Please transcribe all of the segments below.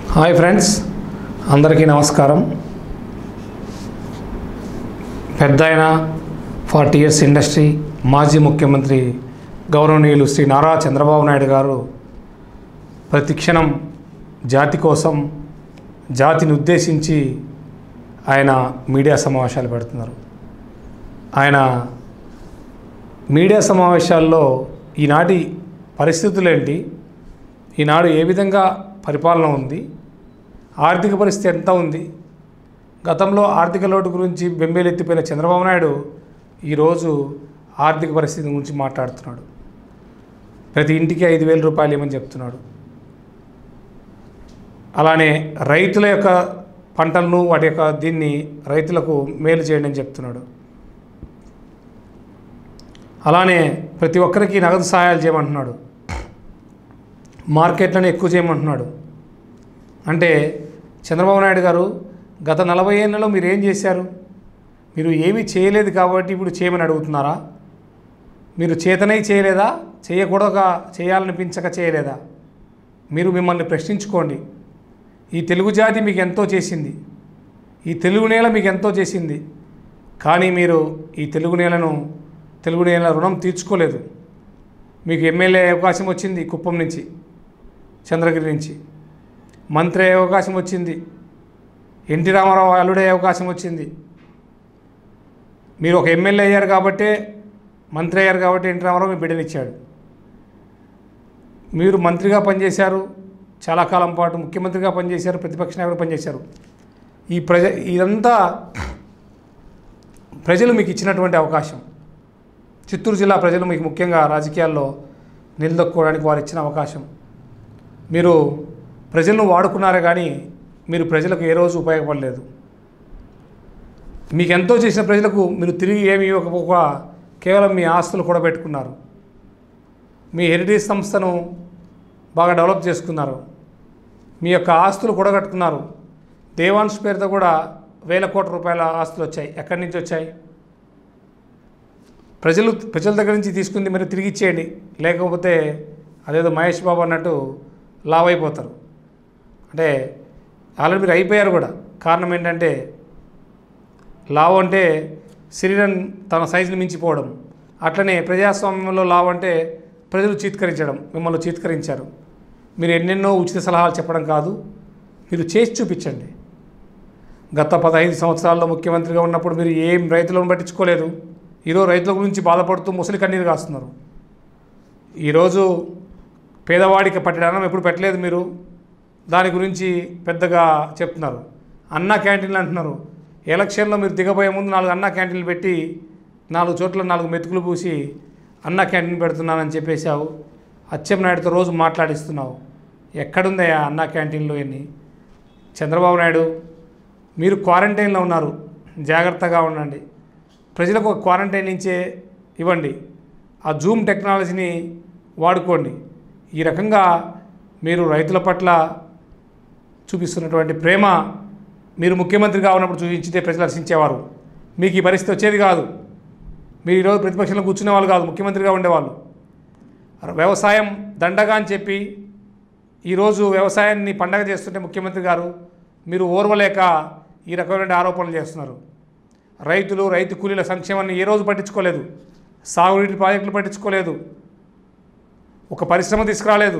hi friends అందరికీ నమస్కారం పెద్ద ఆయన ఫార్టీ ఇయర్స్ ఇండస్ట్రీ మాజీ ముఖ్యమంత్రి గౌరవనీయులు శ్రీ నారా చంద్రబాబు నాయుడు గారు ప్రతి క్షణం జాతి కోసం జాతిని ఉద్దేశించి ఆయన మీడియా సమావేశాలు పెడుతున్నారు ఆయన మీడియా సమావేశాల్లో ఈనాటి పరిస్థితులు ఏంటి ఈనాడు ఏ విధంగా పరిపాలన ఉంది ఆర్థిక పరిస్థితి ఎంత ఉంది గతంలో ఆర్థిక లోటు గురించి బెంబేలెత్తిపోయిన చంద్రబాబు నాయుడు ఈరోజు ఆర్థిక పరిస్థితి గురించి మాట్లాడుతున్నాడు ప్రతి ఇంటికి ఐదు వేల రూపాయలు ఇవ్వమని చెప్తున్నాడు అలానే రైతుల యొక్క పంటలను వాటి యొక్క దీన్ని రైతులకు మేలు చేయండి అని చెప్తున్నాడు అలానే ప్రతి ఒక్కరికి నగదు సహాయాలు చేయమంటున్నాడు మార్కెట్లను ఎక్కువ చేయమంటున్నాడు అంటే చంద్రబాబు నాయుడు గారు గత నలభై ఏళ్ళలో మీరు ఏం చేశారు మీరు ఏమీ చేయలేదు కాబట్టి ఇప్పుడు చేయమని అడుగుతున్నారా మీరు చేతనై చేయలేదా చేయకూడక చేయాలనిపించక చేయలేదా మీరు మిమ్మల్ని ప్రశ్నించుకోండి ఈ తెలుగు జాతి మీకు ఎంతో చేసింది ఈ తెలుగు నేల మీకు ఎంతో చేసింది కానీ మీరు ఈ తెలుగు నేలను తెలుగు నేల రుణం తీర్చుకోలేదు మీకు ఎమ్మెల్యే అవకాశం వచ్చింది కుప్పం నుంచి చంద్రగిరి నుంచి మంత్రి అయ్యే అవకాశం వచ్చింది ఎన్టీ రామారావు అల్లుడయ్యే అవకాశం వచ్చింది మీరు ఒక ఎమ్మెల్యే అయ్యారు కాబట్టే మంత్రి అయ్యారు కాబట్టి ఎన్టీ రామారావు మీ బిడ్డనిచ్చాడు మీరు మంత్రిగా పనిచేశారు చాలా కాలం పాటు ముఖ్యమంత్రిగా పనిచేశారు ప్రతిపక్ష నాయకుడు పనిచేశారు ఈ ప్రజ ఇదంతా ప్రజలు మీకు ఇచ్చినటువంటి అవకాశం చిత్తూరు జిల్లా ప్రజలు మీకు ముఖ్యంగా రాజకీయాల్లో నిలదొక్కుకోవడానికి వారు ఇచ్చిన అవకాశం మీరు ప్రజలను వాడుకున్నారే కానీ మీరు ప్రజలకు ఏ రోజు ఉపయోగపడలేదు మీకు ఎంతో చేసిన ప్రజలకు మీరు తిరిగి ఏమి ఇవ్వకపోగా కేవలం మీ ఆస్తులు కూడా పెట్టుకున్నారు మీ హెరిటేజ్ సంస్థను బాగా డెవలప్ చేసుకున్నారు మీ యొక్క ఆస్తులు కూడగట్టుకున్నారు దేవాన్స్ పేరుతో కూడా వేల కోట్ల రూపాయల ఆస్తులు వచ్చాయి ఎక్కడి నుంచి వచ్చాయి ప్రజలు ప్రజల దగ్గర నుంచి తీసుకుంది మీరు తిరిగి ఇచ్చేయండి లేకపోతే అదేదో మహేష్ బాబు అన్నట్టు లావ్ అయిపోతారు అంటే ఆల్రెడీ మీరు అయిపోయారు కూడా కారణం ఏంటంటే లావ్ అంటే శరీరం తన సైజుని మించిపోవడం అట్లనే ప్రజాస్వామ్యంలో లావ్ అంటే ప్రజలు చీత్కరించడం మిమ్మల్ని చీత్కరించారు మీరు ఎన్నెన్నో ఉచిత సలహాలు చెప్పడం కాదు మీరు చేసి చూపించండి గత పదహైదు సంవత్సరాల్లో ముఖ్యమంత్రిగా ఉన్నప్పుడు మీరు ఏం రైతులను పట్టించుకోలేదు ఈరోజు రైతుల గురించి బాధపడుతూ ముసలి కన్నీరు కాస్తున్నారు ఈరోజు పేదవాడికి పట్టడం ఎప్పుడు పెట్టలేదు మీరు దాని గురించి పెద్దగా చెప్తున్నారు అన్న క్యాంటీన్లు అంటున్నారు ఎలక్షన్లో మీరు దిగబోయే ముందు నాలుగు అన్న క్యాంటీన్లు పెట్టి నాలుగు చోట్ల నాలుగు మెతుకులు పూసి అన్న క్యాంటీన్ పెడుతున్నానని చెప్పేశావు అచ్చెన్నాయుడుతో రోజు మాట్లాడిస్తున్నావు ఎక్కడుందయ్యా అన్న క్యాంటీన్లు ఎన్ని చంద్రబాబు నాయుడు మీరు క్వారంటైన్లో ఉన్నారు జాగ్రత్తగా ఉండండి ప్రజలకు ఒక క్వారంటైన్ నుంచే ఇవ్వండి ఆ జూమ్ టెక్నాలజీని వాడుకోండి ఈ రకంగా మీరు రైతుల పట్ల చూపిస్తున్నటువంటి ప్రేమ మీరు ముఖ్యమంత్రిగా ఉన్నప్పుడు చూపించితే ప్రజలు హర్షించేవారు మీకు ఈ పరిస్థితి వచ్చేది కాదు మీరు ఈరోజు ప్రతిపక్షంలో కూర్చునే వాళ్ళు కాదు ముఖ్యమంత్రిగా ఉండేవాళ్ళు వ్యవసాయం దండగా అని చెప్పి ఈరోజు వ్యవసాయాన్ని పండగ చేస్తుంటే ముఖ్యమంత్రి గారు మీరు ఓర్వలేక ఈ రకమైన ఆరోపణలు చేస్తున్నారు రైతులు రైతు కూలీల సంక్షేమాన్ని ఏ రోజు పట్టించుకోలేదు సాగునీటి ప్రాజెక్టులు పట్టించుకోలేదు ఒక పరిశ్రమ తీసుకురాలేదు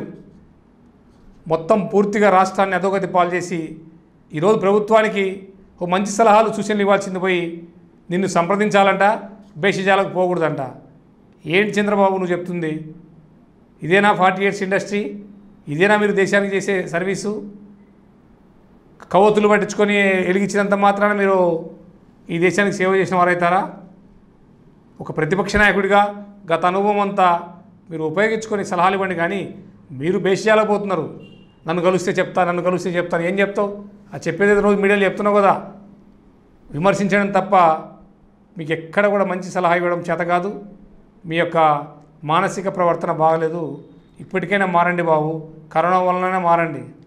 మొత్తం పూర్తిగా రాష్ట్రాన్ని అధోగతి పాలు చేసి ఈరోజు ప్రభుత్వానికి ఒక మంచి సలహాలు సూచనలు ఇవ్వాల్సింది పోయి నిన్ను సంప్రదించాలంట బేషజాలకు పోకూడదంట ఏంటి చంద్రబాబు నువ్వు చెప్తుంది ఇదేనా ఫార్టీ ఇయర్స్ ఇండస్ట్రీ ఇదేనా మీరు దేశానికి చేసే సర్వీసు కవతులు పట్టించుకొని వెలిగించినంత మాత్రాన మీరు ఈ దేశానికి సేవ చేసిన వారైతారా ఒక ప్రతిపక్ష నాయకుడిగా గత అనుభవం అంతా మీరు ఉపయోగించుకొని సలహాలు ఇవ్వండి కానీ మీరు బేషియాలకు పోతున్నారు నన్ను కలిస్తే చెప్తా నన్ను కలిస్తే చెప్తాను ఏం చెప్తావు అది చెప్పేది రోజు మీడియాలో చెప్తున్నావు కదా విమర్శించడం తప్ప మీకు ఎక్కడ కూడా మంచి సలహా ఇవ్వడం చేత కాదు మీ యొక్క మానసిక ప్రవర్తన బాగలేదు ఇప్పటికైనా మారండి బాబు కరోనా వలననే మారండి